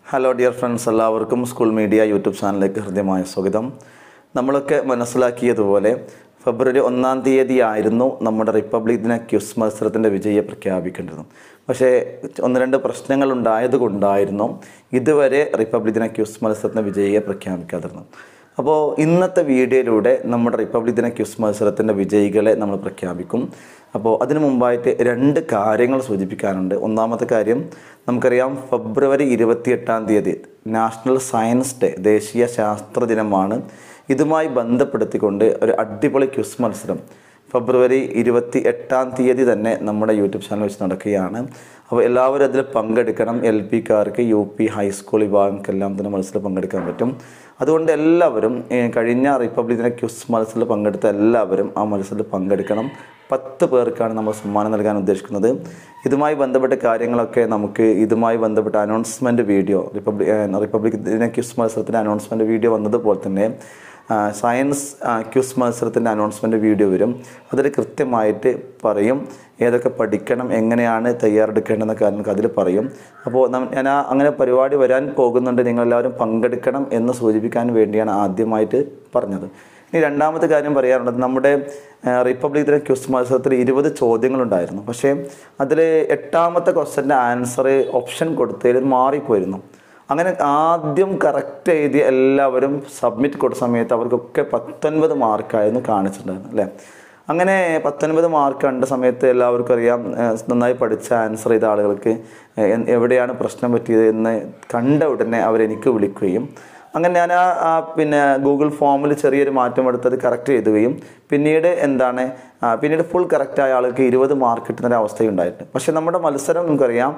hello dear friends എല്ലാവർക്കും school media YouTube ചാനലിലേക്ക് ഹൃദ്യമായ സ്വാഗതം നമ്മളൊക്കെ മനസ്സിലാക്കിയതുപോലെ ഫെബ്രുവരി ഒന്നാം തീയതി ആയിരുന്നു നമ്മുടെ റിപ്പബ്ലിക് ദിന ക്യൂസ് മത്സരത്തിൻ്റെ വിജയെ പ്രഖ്യാപിക്കേണ്ടത് പക്ഷേ ഒന്ന് രണ്ട് പ്രശ്നങ്ങൾ ഉണ്ടായതുകൊണ്ടായിരുന്നു ഇതുവരെ റിപ്പബ്ലിക് ദിന ക്യൂസ് മത്സരത്തിൻ്റെ വിജയിയെ പ്രഖ്യാപിക്കാതിരുന്നത് അപ്പോൾ ഇന്നത്തെ വീഡിയോയിലൂടെ നമ്മുടെ റിപ്പബ്ലിക് ദിന ക്യൂസ് മത്സരത്തിൻ്റെ വിജയികളെ നമ്മൾ പ്രഖ്യാപിക്കും അപ്പോൾ അതിനു മുമ്പായിട്ട് രണ്ട് കാര്യങ്ങൾ സൂചിപ്പിക്കാനുണ്ട് ഒന്നാമത്തെ കാര്യം നമുക്കറിയാം ഫെബ്രുവരി ഇരുപത്തിയെട്ടാം തീയതി നാഷണൽ സയൻസ് ഡേ ദേശീയ ശാസ്ത്ര ദിനമാണ് ഇതുമായി ബന്ധപ്പെടുത്തിക്കൊണ്ട് ഒരു അടിപൊളി ക്യൂസ് മത്സരം ഫെബ്രുവരി ഇരുപത്തി എട്ടാം തീയതി തന്നെ നമ്മുടെ യൂട്യൂബ് ചാനൽ വെച്ച് നടക്കുകയാണ് അപ്പോൾ എല്ലാവരും അതിൽ പങ്കെടുക്കണം എൽ പിക്കാർക്ക് യു പി ഹൈസ്കൂൾ വിഭാഗങ്ങൾക്കെല്ലാം തന്നെ മത്സരം പങ്കെടുക്കാൻ പറ്റും അതുകൊണ്ട് എല്ലാവരും ഏഹ്, കഴിഞ്ഞ റിപ്പബ്ലിക് ദിന ക്യൂസ് മത്സരത്തിൽ പങ്കെടുത്ത എല്ലാവരും ആ മത്സരത്തിൽ പങ്കെടുക്കണം പത്ത് പേർക്കാണ് നമ്മൾ സമ്മാനം നൽകാൻ ഉദ്ദേശിക്കുന്നത് ഇതുമായി ബന്ധപ്പെട്ട കാര്യങ്ങളൊക്കെ നമുക്ക് ഇതുമായി ബന്ധപ്പെട്ട അനൗൺസ്മെൻറ്റ് വീഡിയോ റിപ്പബ്ലിക് ഏഹ്, റിപ്പബ്ലിക് ദിന ക്യൂസ് മത്സരത്തിൻ്റെ അനൗൺസ്മെൻറ്റ് വീഡിയോ വന്നതുപോലെ തന്നെ ആ, സയൻസ് ആ, ക്യൂസ് മത്സരത്തിൻ്റെ അനൗൺസ്മെൻറ്റ് വീഡിയോ വരും അതിൽ കൃത്യമായിട്ട് പറയും ഏതൊക്കെ പഠിക്കണം എങ്ങനെയാണ് തയ്യാറെടുക്കേണ്ടെന്ന കാര്യങ്ങൾക്ക് അതിൽ പറയും അപ്പോൾ നം- ഞാൻ ആ അങ്ങനെ പരിപാടി വരാൻ പോകുന്നുണ്ട് നിങ്ങളെല്ലാവരും പങ്കെടുക്കണം എന്ന് സൂചിപ്പിക്കാൻ വേണ്ടിയാണ് ആദ്യമായിട്ട് പറഞ്ഞത് ഇനി രണ്ടാമത്തെ കാര്യം പറയാനുള്ളത് നമ്മുടെ ആ, റിപ്പബ്ലിക് ദിന ക്യൂസ് മത്സരത്തിൽ ഇരുപത് ചോദ്യങ്ങളുണ്ടായിരുന്നു പക്ഷേ അതിൽ എട്ടാമത്തെ ക്വസ്റ്റൻ്റെ ആൻസർ ഓപ്ഷൻ കൊടുത്തതിൽ മാറിപ്പോയിരുന്നു അങ്ങനെ ആദ്യം കറക്റ്റ് എഴുതിയ എല്ലാവരും സബ്മിറ്റ് കൊടുത്ത സമയത്ത് അവർക്കൊക്കെ പത്തൊൻപത് മാർക്കായിരുന്നു കാണിച്ചിട്ടുണ്ടായിരുന്നു അല്ലേ അങ്ങനെ പത്തൊൻപത് മാർക്ക് കണ്ട സമയത്ത് എല്ലാവർക്കും അറിയാം ഏഹ് നന്നായി പഠിച്ച ആൻസർ ചെയ്ത ആളുകൾക്ക് ഏഹ് എവിടെയാണ് പ്രശ്നം പറ്റിയത് എന്ന് കണ്ട ഉടനെ അവരെനിക്ക് വിളിക്കുകയും അങ്ങനെ ഞാൻ ആ ആ പിന്നെ ഗൂഗിൾ ഫോമിൽ ചെറിയൊരു മാറ്റം എടുത്തത് കറക്റ്റ് ചെയ്തുകയും പിന്നീട് എന്താണ് ആ, പിന്നീട് ഫുൾ കറക്റ്റായ ആൾക്ക് ഇരുപത് മാർക്ക് കിട്ടുന്ന ഒരു അവസ്ഥയുണ്ടായിട്ടുണ്ട് പക്ഷേ നമ്മുടെ മത്സരം നമുക്കറിയാം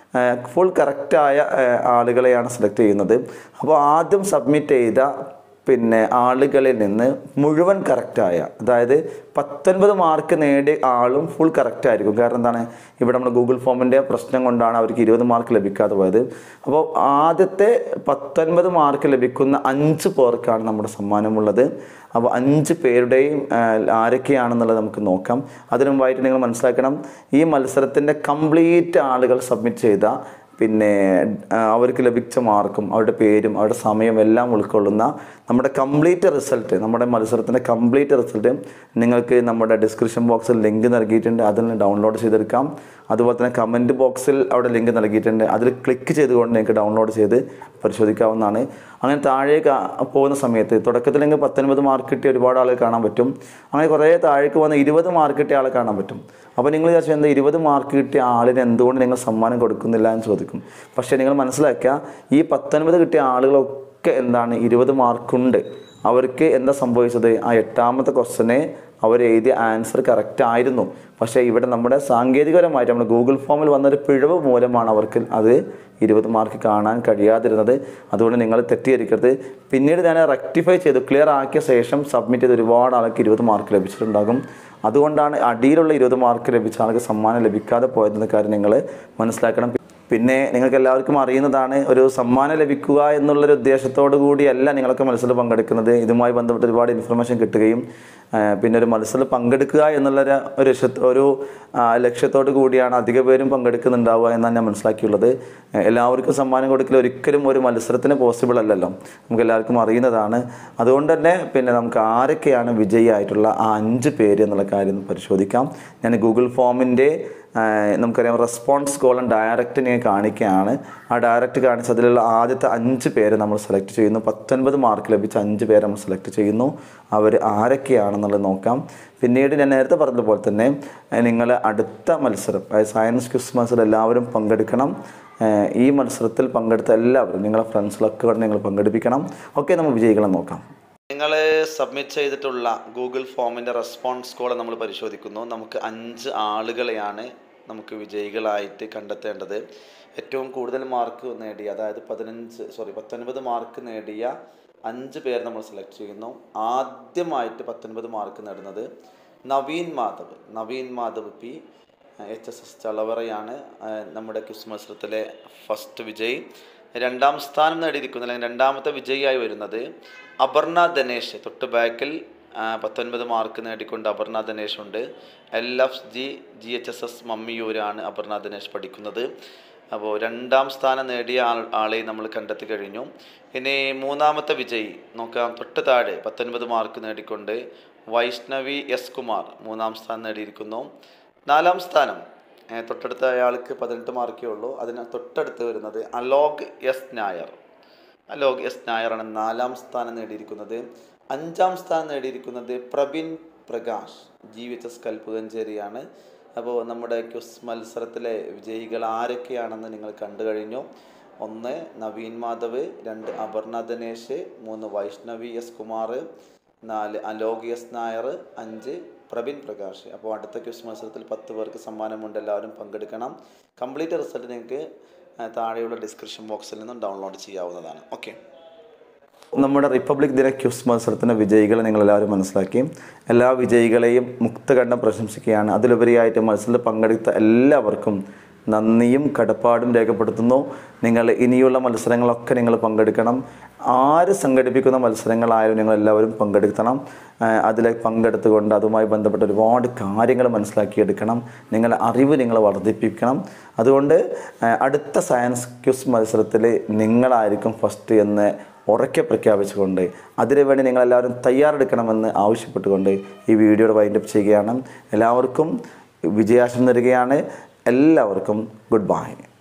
ഫുൾ കറക്റ്റായ ആളുകളെയാണ് സെലക്ട് ചെയ്യുന്നത് അപ്പോൾ ആദ്യം സബ്മിറ്റ് ചെയ്ത പിന്നെ ആളുകളിൽ നിന്ന് മുഴുവൻ കറക്റ്റായ അതായത് പത്തൊൻപത് മാർക്ക് നേടിയ ആളും ഫുൾ കറക്റ്റ് ആയിരിക്കും കാരണം എന്താണ് ഇവിടെ നമ്മൾ ഗൂഗിൾ ഫോമിൻ്റെ പ്രശ്നം കൊണ്ടാണ് അവർക്ക് ഇരുപത് മാർക്ക് ലഭിക്കാതെ പോയത് അപ്പോൾ ആദ്യത്തെ പത്തൊൻപത് മാർക്ക് ലഭിക്കുന്ന അഞ്ച് പേർക്കാണ് നമ്മുടെ സമ്മാനമുള്ളത് അപ്പോൾ അഞ്ച് പേരുടെയും ആ, ആരൊക്കെയാണെന്നുള്ളത് നമുക്ക് നോക്കാം അതിനു മുമ്പായിട്ട് നിങ്ങൾ മനസ്സിലാക്കണം ഈ മത്സരത്തിൻ്റെ കംപ്ലീറ്റ് ആളുകൾ സബ്മിറ്റ് ചെയ്ത പിന്നെ ആ, അവർക്ക് ലഭിച്ച മാർക്കും അവരുടെ പേരും അവരുടെ സമയം എല്ലാം ഉൾക്കൊള്ളുന്ന നമ്മുടെ കംപ്ലീറ്റ് റിസൾട്ട് നമ്മുടെ മത്സരത്തിൻ്റെ കംപ്ലീറ്റ് റിസൾട്ട് നിങ്ങൾക്ക് നമ്മുടെ ഡിസ്ക്രിപ്ഷൻ ബോക്സിൽ ലിങ്ക് നൽകിയിട്ടുണ്ട് അതിൽ നിന്ന് ഡൗൺലോഡ് ചെയ്തെടുക്കാം അതുപോലെ തന്നെ കമൻറ്റ് ബോക്സിൽ അവിടെ ലിങ്ക് നൽകിയിട്ടുണ്ട് അതിൽ ക്ലിക്ക് ചെയ്തുകൊണ്ട് നിങ്ങൾക്ക് ഡൗൺലോഡ് ചെയ്ത് പരിശോധിക്കാവുന്നതാണ് അങ്ങനെ താഴേക്ക് ആ- പോകുന്ന സമയത്ത് തുടക്കത്തിൽ നിങ്ങൾക്ക് പത്തൊൻപത് മാർക്ക് കിട്ടിയ ഒരുപാട് ആളുകൾ കാണാൻ പറ്റും അങ്ങനെ കുറേ താഴേക്ക് വന്ന ഇരുപത് മാർക്ക് കിട്ടിയ ആളെ കാണാൻ പറ്റും അപ്പോൾ നിങ്ങൾ വിചാരിച്ചു എന്താ ഇരുപത് മാർക്ക് കിട്ടിയ ആളിന് എന്തുകൊണ്ട് നിങ്ങൾ സമ്മാനം കൊടുക്കുന്നില്ല എന്ന് ചോദിക്കും പക്ഷേ നിങ്ങൾ മനസ്സിലാക്കുക ഈ പത്തൊൻപത് കിട്ടിയ ആളുകളൊക്കെ എന്താണ് ഇരുപത് മാർക്കുണ്ട് അവർക്ക് എന്താ സംഭവിച്ചത് ആ എട്ടാമത്തെ ക്വസ്റ്റനെ അവർ എഴുതിയ ആൻസർ കറക്റ്റ് ആയിരുന്നു പക്ഷേ ഇവിടെ നമ്മുടെ സാങ്കേതികപരമായിട്ട് നമ്മുടെ ഗൂഗിൾ ഫോമിൽ വന്നൊരു പിഴവ് മൂലമാണ് അവർക്ക് അത് ഇരുപത് മാർക്ക് കാണാൻ കഴിയാതിരുന്നത് അതുകൊണ്ട് നിങ്ങൾ തെറ്റിദ്ധരിക്കരുത് പിന്നീട് ഞാൻ റെക്ടിഫൈ ചെയ്തു ക്ലിയർ ആക്കിയ ശേഷം സബ്മിറ്റ് ചെയ്ത് ഒരുപാട് ആൾക്ക് ഇരുപത് മാർക്ക് ലഭിച്ചിട്ടുണ്ടാകും അതുകൊണ്ടാണ് അടിയിലുള്ള ഇരുപത് മാർക്ക് ലഭിച്ച ആൾക്ക് സമ്മാനം ലഭിക്കാതെ പോയതെന്ന കാര്യം നിങ്ങൾ മനസ്സിലാക്കണം പിന്നെ നിങ്ങൾക്ക് എല്ലാവർക്കും അറിയുന്നതാണ് ഒരു സമ്മാനം ലഭിക്കുക എന്നുള്ളൊരു ഉദ്ദേശത്തോടു കൂടിയല്ല നിങ്ങളൊക്കെ മത്സരത്തിൽ പങ്കെടുക്കുന്നത് ഇതുമായി ബന്ധപ്പെട്ട് ഒരുപാട് ഇൻഫർമേഷൻ കിട്ടുകയും ആ, പിന്നെ ഒരു മത്സരത്തിൽ പങ്കെടുക്കുക എന്നുള്ളൊരു ഒരു ലക്ഷ്യ- ഒരു ആ, ലക്ഷ്യത്തോടു കൂടിയാണ് അധിക പേരും പങ്കെടുക്കുന്നുണ്ടാവുക എന്നാണ് ഞാൻ മനസ്സിലാക്കിയുള്ളത് ആ, എല്ലാവർക്കും സമ്മാനം കൊടുക്കൽ ഒരിക്കലും ഒരു മത്സരത്തിന് പോസിബിൾ അല്ലല്ലോ നമുക്ക് എല്ലാവർക്കും അറിയുന്നതാണ് അതുകൊണ്ട് തന്നെ പിന്നെ നമുക്ക് ആരൊക്കെയാണ് വിജയിയായിട്ടുള്ള ആ അഞ്ച് പേര് എന്നുള്ള കാര്യം ഒന്ന് പരിശോധിക്കാം ഞാൻ ഗൂഗിൾ ഫോമിൻ്റെ ആഹ് നമുക്കറിയാം റെസ്പോൺസ് കോളം ഡയറക്റ്റ് ഞാൻ കാണിക്കുകയാണ് ആ ഡയറക്റ്റ് കാണിച്ച് അതിലുള്ള ആദ്യത്തെ അഞ്ച് പേര് നമ്മൾ സെലക്ട് ചെയ്യുന്നു പത്തൊൻപത് മാർക്ക് ലഭിച്ച അഞ്ച് പേര് നമ്മൾ സെലക്ട് ചെയ്യുന്നു അവർ ആരൊക്കെയാണെന്നുള്ളത് നോക്കാം പിന്നീട് ഞാൻ നേരത്തെ പറഞ്ഞതുപോലെ തന്നെ നിങ്ങൾ അടുത്ത മത്സരം അതായത് സയൻസ് ക്വിസ് മത്സരം എല്ലാവരും പങ്കെടുക്കണം ആഹ് ഈ മത്സരത്തിൽ പങ്കെടുത്ത എല്ലാവരും നിങ്ങളെ ഫ്രണ്ട്സിലൊക്കെ കൂടെ നിങ്ങൾ പങ്കെടുപ്പിക്കണം ഓക്കെ നമുക്ക് വിജയികളെ നോക്കാം നിങ്ങൾ സബ്മിറ്റ് ചെയ്തിട്ടുള്ള ഗൂഗിൾ ഫോമിൻ്റെ റെസ്പോൺസ് കോൾ നമ്മൾ പരിശോധിക്കുന്നു നമുക്ക് അഞ്ച് ആളുകളെയാണ് നമുക്ക് വിജയികളായിട്ട് കണ്ടെത്തേണ്ടത് ഏറ്റവും കൂടുതൽ മാർക്ക് നേടിയ അതായത് പതിനഞ്ച് സോറി പത്തൊൻപത് മാർക്ക് നേടിയ അഞ്ച് പേർ നമ്മൾ സെലക്ട് ചെയ്യുന്നു ആദ്യമായിട്ട് പത്തൊൻപത് മാർക്ക് നേടുന്നത് Naveen Madhav Naveen Madhav P H S S ചളവറയാണ് ആ, നമ്മുടെ ക്വിസ് മത്സരത്തിലെ ഫസ്റ്റ് വിജയ് രണ്ടാം സ്ഥാനം നേടിയിരിക്കുന്ന അല്ലെങ്കിൽ രണ്ടാമത്തെ വിജയിയായി വരുന്നത് അപർണ ധനേഷ് തൊട്ട് ബാക്കിൽ ആ, പത്തൊൻപത് മാർക്ക് നേടിക്കൊണ്ട് അപർണ ധനേഷ് ഉണ്ട് L F G G H S S മമ്മിയൂരാണ് അപർണ ധനേഷ് പഠിക്കുന്നത് അപ്പോൾ രണ്ടാം സ്ഥാനം നേടിയ ആൾ ആളെ നമ്മൾ കണ്ടെത്തി കഴിഞ്ഞു ഇനി മൂന്നാമത്തെ വിജയി നോക്കാം തൊട്ട് താഴെ പത്തൊൻപത് മാർക്ക് നേടിക്കൊണ്ട് വൈഷ്ണവി എസ് കുമാർ മൂന്നാം സ്ഥാനം നേടിയിരിക്കുന്നു നാലാം സ്ഥാനം ഏ, തൊട്ടടുത്ത അയാൾക്ക് പതിനെട്ട് മാർക്കേ ഉള്ളൂ അതിന് തൊട്ടടുത്ത് വരുന്നത് അലോക് എസ് നായർ അലോക് എസ് നായറാണ് നാലാം സ്ഥാനം നേടിയിരിക്കുന്നത് അഞ്ചാം സ്ഥാനം നേടിയിരിക്കുന്നത് Prabin Prakash G H S കൽപ്പകഞ്ചേരിയാണ് അപ്പോൾ നമ്മുടെ ക്യുസ് മത്സരത്തിലെ വിജയികൾ ആരൊക്കെയാണെന്ന് നിങ്ങൾ കണ്ടു കഴിഞ്ഞു ഒന്ന് നവീൻ മാധവ് രണ്ട് അപർണ ദിനേശ് മൂന്ന് വൈഷ്ണവി എസ് കുമാർ നാല് അലോക് എസ് നായർ അഞ്ച് പ്രബിൻ പ്രകാശ് അപ്പോൾ അടുത്ത ക്വിസ് മത്സരത്തിൽ പത്ത് പേർക്ക് സമ്മാനമുണ്ട് എല്ലാവരും പങ്കെടുക്കണം കംപ്ലീറ്റ് റിസൾട്ട് നിങ്ങൾക്ക് ആ, താഴെയുള്ള ഡിസ്ക്രിപ്ഷൻ ബോക്സിൽ നിന്നും ഡൗൺലോഡ് ചെയ്യാവുന്നതാണ് ഓക്കെ നമ്മുടെ റിപ്പബ്ലിക് ദിന ക്യൂസ് മത്സരത്തിൻ്റെ വിജയികളെ നിങ്ങളെല്ലാവരും മനസ്സിലാക്കി എല്ലാ വിജയികളെയും മുക്തകണ്ഠം പ്രശംസിക്കുകയാണ് അതിലുപരിയായിട്ട് മത്സരത്തിൽ പങ്കെടുത്ത എല്ലാവർക്കും നന്ദിയും കടപ്പാടും രേഖപ്പെടുത്തുന്നു നിങ്ങൾ ഇനിയുള്ള മത്സരങ്ങളൊക്കെ നിങ്ങൾ പങ്കെടുക്കണം ആര് സംഘടിപ്പിക്കുന്ന മത്സരങ്ങളായാലും നിങ്ങൾ എല്ലാവരും പങ്കെടുക്കണം അതിൽ പങ്കെടുത്തുകൊണ്ട് അതുമായി ബന്ധപ്പെട്ട ഒരുപാട് കാര്യങ്ങൾ മനസ്സിലാക്കിയെടുക്കണം നിങ്ങളുടെ അറിവ് നിങ്ങൾ വർദ്ധിപ്പിക്കണം അതുകൊണ്ട് ആ, അടുത്ത സയൻസ് ക്യൂസ് മത്സരത്തിൽ നിങ്ങളായിരിക്കും ഫസ്റ്റ് എന്ന് ഉറക്കെ പ്രഖ്യാപിച്ചുകൊണ്ട് അതിനുവേണ്ടി നിങ്ങളെല്ലാവരും തയ്യാറെടുക്കണമെന്ന് ആവശ്യപ്പെട്ടുകൊണ്ട് ഈ വീഡിയോയുടെ വൈൻഡപ്പ് ചെയ്യുകയാണ് എല്ലാവർക്കും വിജയാശം തരികയാണ് എല്ലാവർക്കും ഗുഡ് ബൈ